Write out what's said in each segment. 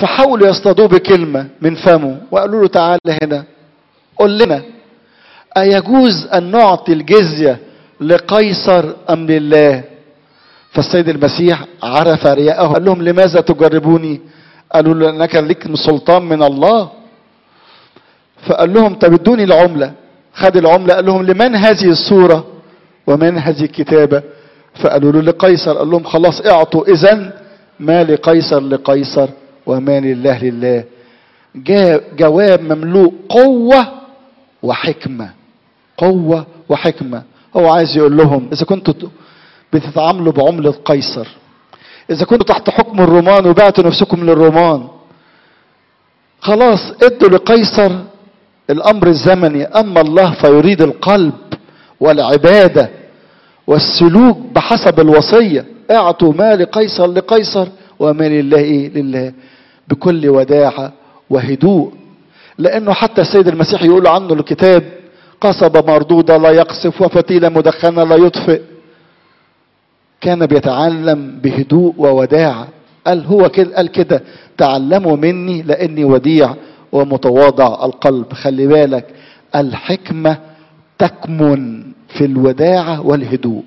فحاولوا يصطادوه بكلمة من فمه وقالوا له تعالى هنا قل لنا أيجوز أن نعطي الجزية لقيصر أم لله فالسيد المسيح عرف رياءه قال لهم لماذا تجربوني قالوا له لأنك لك سلطان من الله فقال لهم طب ادوني العملة خد العملة قال لهم لمن هذه الصورة ومن هذه الكتابة فقالوا له لقيصر قال لهم خلاص اعطوا اذا ما لقيصر لقيصر وما لله لله جاء جواب مملوء قوة وحكمة قوة وحكمة هو عايز يقول لهم إذا كنتوا بتتعاملوا بعملة قيصر إذا كنتوا تحت حكم الرومان وبعتوا نفسكم للرومان خلاص ادوا لقيصر الأمر الزمني أما الله فيريد القلب والعبادة والسلوك بحسب الوصية اعطوا ما لقيصر لقيصر وما لله إيه لله بكل وداعة وهدوء لأنه حتى السيد المسيح يقول عنه الكتاب قصبة مردودة لا يقصف وفتيلة مدخنة لا يطفئ كان بيتعلم بهدوء ووداعة قال هو كده قال كده تعلموا مني لاني وديع ومتواضع القلب خلي بالك الحكمة تكمن في الوداعة والهدوء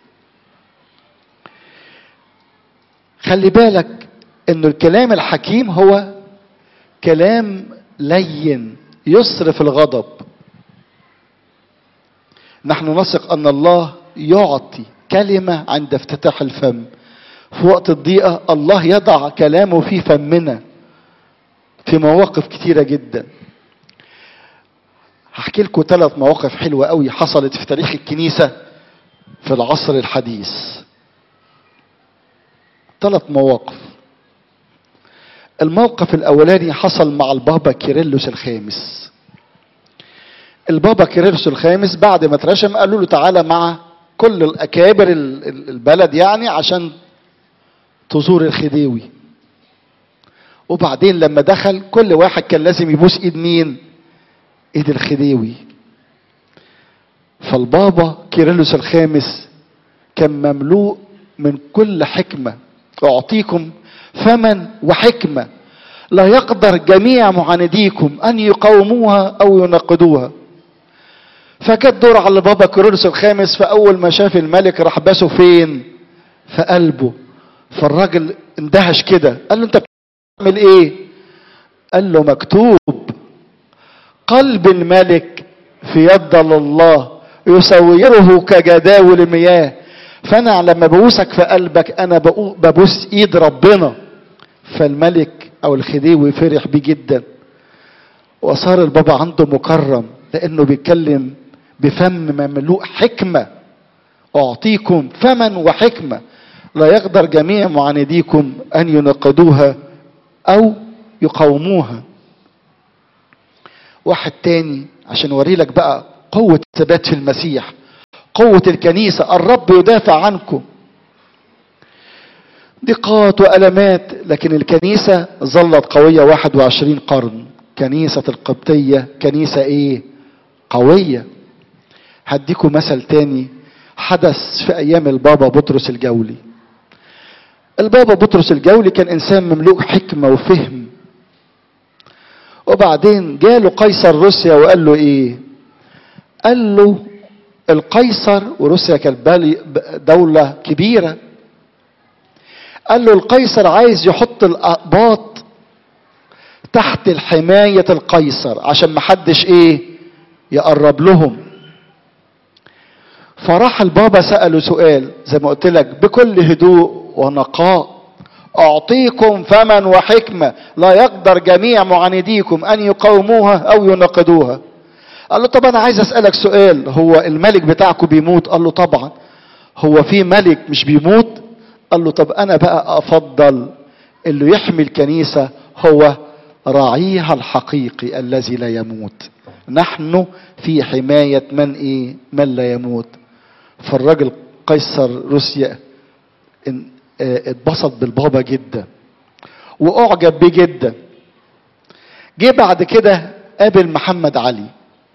خلي بالك ان الكلام الحكيم هو كلام لين يصرف الغضب نحن نثق ان الله يعطي كلمة عند افتتاح الفم في وقت الضيقة الله يضع كلامه في فمنا في مواقف كتيرة جدا هحكي لكم ثلاث مواقف حلوة قوي حصلت في تاريخ الكنيسة في العصر الحديث ثلاث مواقف الموقف الأولاني حصل مع البابا كيرلس الخامس البابا كيرلس الخامس بعد ما اترشم قالوا له تعالى مع كل الأكابر البلد يعني عشان تزور الخديوي وبعدين لما دخل كل واحد كان لازم يبوس ايد مين ايد الخديوي فالبابا كيرلس الخامس كان مملوء من كل حكمة أعطيكم فمن وحكمة لا يقدر جميع معانديكم أن يقاوموها أو ينقضوها فكانت دور على بابا كيرلس الخامس فأول ما شاف الملك راح باسه فين في قلبه فالراجل اندهش كده قال له انت بتعمل ايه قال له مكتوب قلب الملك في يد الله يسوره كجداول المياه فانا لما ببوسك في قلبك انا ببوس ايد ربنا فالملك او الخديوي فرح بيه جدا وصار البابا عنده مكرم لانه بيتكلم بفم مملوء حكمه اعطيكم فما وحكمه لا يقدر جميع معانديكم ان ينقضوها او يقاوموها واحد تاني عشان اوري لك بقى قوة الثبات في المسيح قوة الكنيسة الرب يدافع عنكم ضيقات وألمات لكن الكنيسة ظلت قوية 21 قرن كنيسة القبطية كنيسة ايه قوية هديكم مثل تاني حدث في ايام البابا بطرس الجولي البابا بطرس الجولي كان انسان مملوء حكمة وفهم وبعدين جاله قيصر روسيا وقال له ايه قال له القيصر وروسيا كانت دولة كبيرة قال له القيصر عايز يحط الأقباط تحت الحماية القيصر عشان محدش ايه يقرب لهم فراح البابا سأله سؤال زي ما قلت لك بكل هدوء ونقاء أعطيكم فما وحكمة لا يقدر جميع معانديكم أن يقاوموها أو ينقضوها قال له طب أنا عايز أسألك سؤال هو الملك بتاعكم بيموت قال له طبعا هو في ملك مش بيموت قال له طب أنا بقى أفضل اللي يحمي الكنيسة هو راعيها الحقيقي الذي لا يموت نحن في حماية من إيه من لا يموت فالراجل قيصر روسيا اتبسط بالبابا جدا واعجب بيه جدا جه بعد كده قابل محمد علي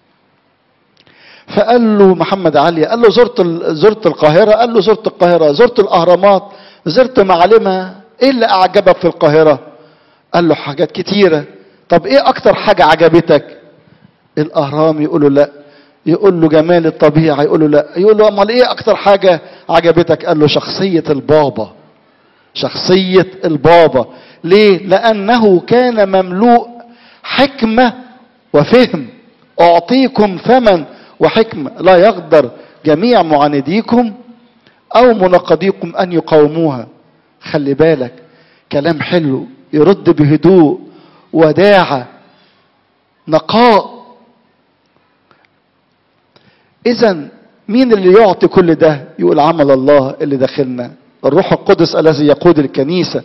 فقال له محمد علي قال له زرت زرت القاهره قال له زرت القاهره زرت الاهرامات زرت معالمها ايه اللي اعجبك في القاهره قال له حاجات كتيرة طب ايه اكتر حاجة عجبتك الاهرام يقول له لا يقول له جمال الطبيعة يقول له لا يقول له امال ايه اكتر حاجة عجبتك قال له شخصية البابا شخصية البابا ليه لانه كان مملوء حكمة وفهم اعطيكم ثمن وحكمة لا يقدر جميع معانديكم او مناقضيكم ان يقاوموها خلي بالك كلام حلو يرد بهدوء وداعة نقاء اذا مين اللي يعطي كل ده يقول عمل الله اللي داخلنا الروح القدس الذي يقود الكنيسة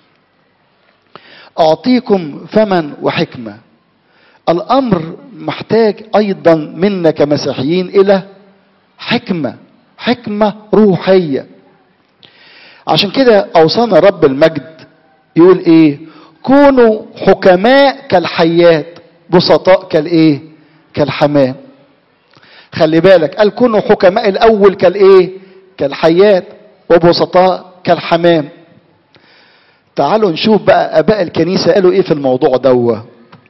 اعطيكم ثمن وحكمة الامر محتاج ايضا منا كمسيحيين الى حكمة حكمة روحية عشان كده اوصانا رب المجد يقول ايه كونوا حكماء كالحيات بسطاء كالايه كالحمام خلي بالك قال كونوا حكماء الاول كالايه كالحيات وبسطاء كالحمام تعالوا نشوف بقى اباء الكنيسه قالوا ايه في الموضوع دوه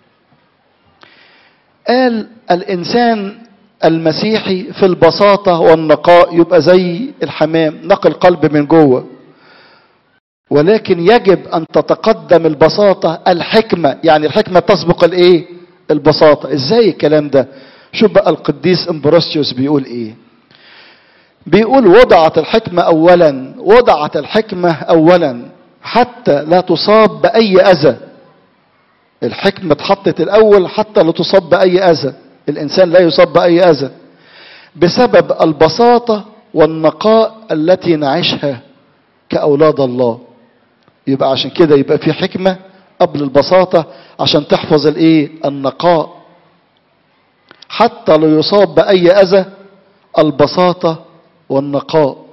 قال الانسان المسيحي في البساطه والنقاء يبقى زي الحمام نقي القلب من جوه ولكن يجب ان تتقدم البساطه الحكمه يعني الحكمه تسبق الايه البساطه ازاي الكلام ده شوف بقى القديس امبروسيوس بيقول ايه بيقول وضعت الحكمه اولا وضعت الحكمه اولا حتى لا تصاب باي اذى الحكمه اتحطت الاول حتى لا تصاب باي اذى الانسان لا يصاب باي اذى بسبب البساطه والنقاء التي نعيشها كاولاد الله يبقى عشان كده يبقى في حكمه قبل البساطه عشان تحفظ الايه النقاء حتى لا يصاب باي اذى البساطه والنقاء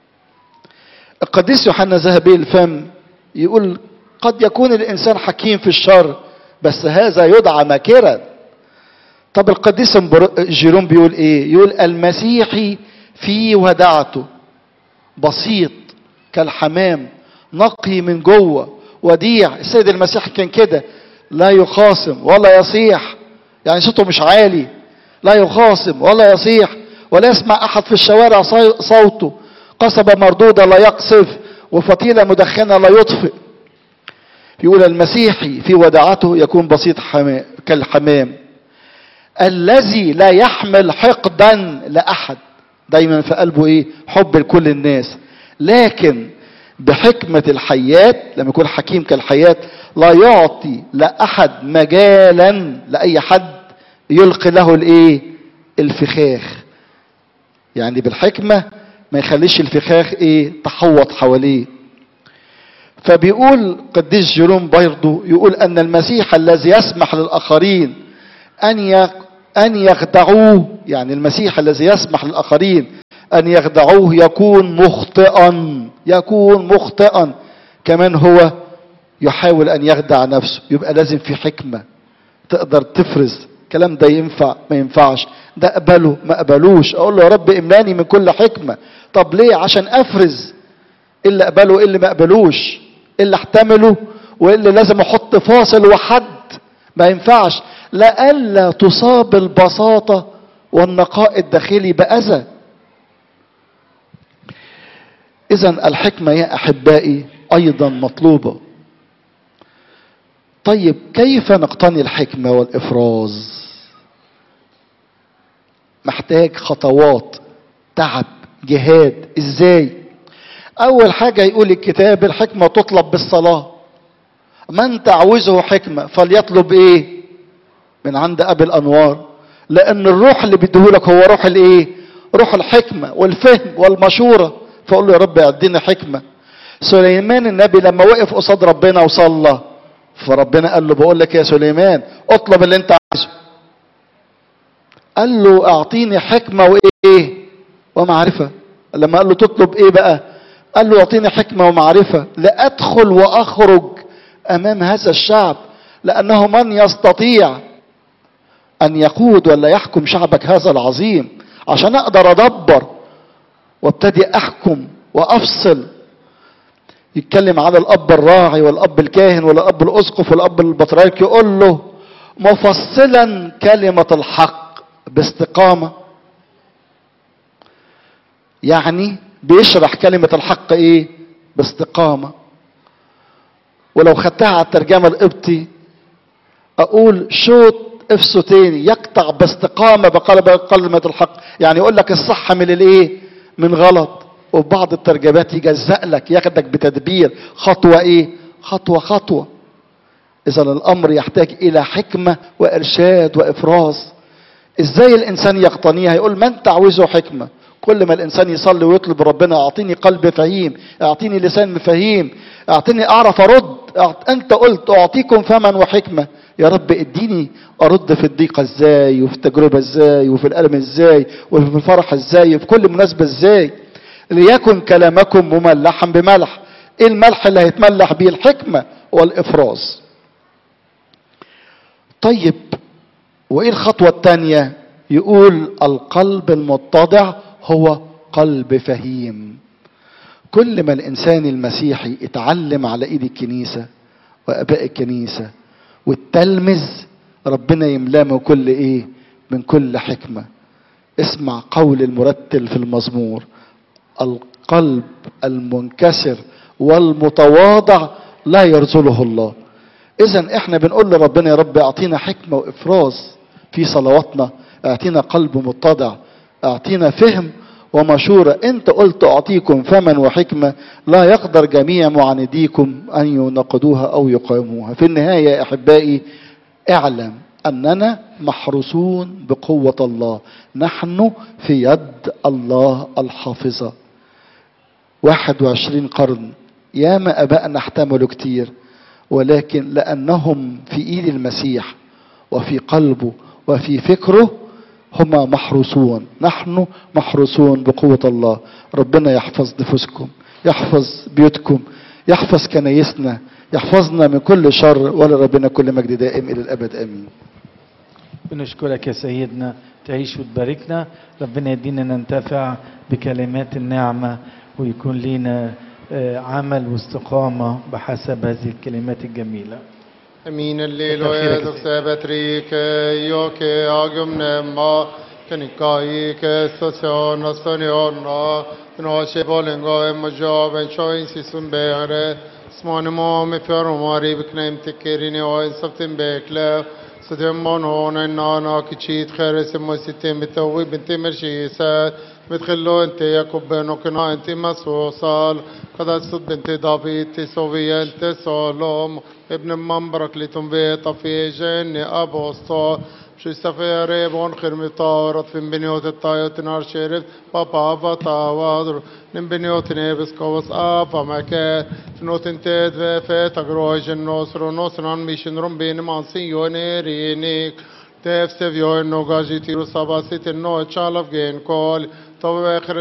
القديس يوحنا ذهبي الفم يقول قد يكون الانسان حكيم في الشر بس هذا يدعى ماكرا طب القديس جيروم بيقول ايه يقول المسيحي في ودعته بسيط كالحمام نقي من جوه وديع السيد المسيح كان كده لا يخاصم ولا يصيح يعني صوته مش عالي لا يخاصم ولا يصيح ولا يسمع احد في الشوارع صوته قصبة مردودة لا يقصف وفتيلة مدخنة لا يطفئ يقول المسيحي في وداعته يكون بسيط حمام كالحمام الذي لا يحمل حقدا لاحد دايما في قلبه ايه حب لكل الناس لكن بحكمة الحياة لما يكون حكيم كالحياة لا يعطي لأحد مجالا لأي حد يلقي له الايه الفخاخ يعني بالحكمة ما يخليش الفخاخ ايه تحوط حواليه فبيقول قديس جيروم برضه يقول ان المسيح الذي يسمح للاخرين ان ان يخدعوه يعني المسيح الذي يسمح للاخرين ان يخدعوه يكون مخطئا يكون مخطئا كمان هو يحاول ان يخدع نفسه يبقى لازم في حكمه تقدر تفرز الكلام ده ينفع ما ينفعش ده اقبله ما اقبلوش اقول له يا رب املاني من كل حكمه طب ليه عشان افرز ايه اللي اقبله ايه اللي ما اقبلوش ايه اللي احتمله وايه اللي لازم احط فاصل وحد ما ينفعش لئلا تصاب البساطه والنقاء الداخلي باذى اذا الحكمه يا احبائي ايضا مطلوبه طيب كيف نقتني الحكمه والافراز محتاج خطوات تعب جهاد ازاي اول حاجه يقول الكتاب الحكمه تطلب بالصلاه من تعوزه حكمه فليطلب ايه من عند ابي الانوار لان الروح اللي بيديهولك هو روح الايه روح الحكمه والفهم والمشوره فقول له يا رب اديني حكمه سليمان النبي لما وقف قصاد ربنا وصلى فربنا قال له بقول لك يا سليمان اطلب اللي انت عايزه قال له اعطيني حكمه وايه ومعرفه لما قال له تطلب ايه بقى قال له اعطيني حكمه ومعرفه لادخل واخرج امام هذا الشعب لانه من يستطيع ان يقود ولا يحكم شعبك هذا العظيم عشان اقدر ادبر وابتدي احكم وافصل يتكلم على الاب الراعي والاب الكاهن والاب الاسقف والاب البطريرك يقول له مفصلا كلمه الحق باستقامه يعني بيشرح كلمه الحق ايه باستقامه ولو خدتها على الترجمه القبطي اقول شوط افسه تاني يقطع باستقامه بقلب كلمه الحق يعني يقول لك الصح من الايه من غلط وفي بعض الترجمات يجزأ لك ياخدك بتدبير خطوه ايه خطوه خطوه اذا الامر يحتاج الى حكمه وارشاد وافراز ازاي الانسان يقتنيها يقول من تعوزه حكمه كل ما الانسان يصلي ويطلب ربنا اعطيني قلب فهيم اعطيني لسان مفهيم اعطيني اعرف ارد أعط... انت قلت اعطيكم فما وحكمه يا رب اديني ارد في الضيقه ازاي وفي التجربه ازاي وفي الالم ازاي وفي الفرح ازاي وفي كل مناسبه ازاي ليكن كلامكم مملحا بملح ايه الملح اللي هيتملح بيه الحكمه والافراز طيب وايه الخطوه الثانيه يقول القلب المتضع هو قلب فهيم كل ما الانسان المسيحي اتعلم على ايد الكنيسه واباء الكنيسه والتلمذ ربنا يملاه من كل ايه من كل حكمه اسمع قول المرتل في المزمور القلب المنكسر والمتواضع لا يرزله الله اذا احنا بنقول لربنا يا رب اعطينا حكمه وافراز في صلواتنا اعطينا قلب متضع اعطينا فهم ومشورة انت قلت اعطيكم فما وحكمة لا يقدر جميع معانديكم ان ينقضوها او يقاوموها في النهاية يا احبائي اعلم اننا محروسون بقوة الله نحن في يد الله الحافظة 21 قرن ياما ابائنا احتملوا كتير ولكن لانهم في ايد المسيح وفي قلبه وفي فكره هم محروسون نحن محروسون بقوة الله ربنا يحفظ نفوسكم يحفظ بيوتكم يحفظ كنايسنا يحفظنا من كل شر ولربنا كل مجد دائم إلى الأبد آمين بنشكرك يا سيدنا تعيش وتباركنا ربنا يدينا ننتفع بكلمات النعمة ويكون لنا آه، عمل واستقامة بحسب هذه الكلمات الجميلة Min lilo Tack, edok sebetrike joke agum nemma kenikai ke sosiona soniona Tnoshe bolengo emmo joven choin si sun beare Smane mo me fjaro mari beknem tekerini o en saftin bekle Sadem mon hona nana kichit khares mo sitem bitawi binti mershisa متخلو انت ياكوب بنوكنا انت مسوصال قد اسد بنت دافيد تسوي انت سولوم ابن منبرك لتنبيط في جن ابوستو شو سفيري بون خرمي طارت في بنيوت الطايوت نار شرف بابا فتا وادر نم بنيوت نيبس كوس افا مكان فنوت انتد في تقروج النصر ونصران ميشن رمبين مانسين يونيرينيك تفسف يو انو غاجي تيرو ساباسيت انو تشالف جين كول تو اخر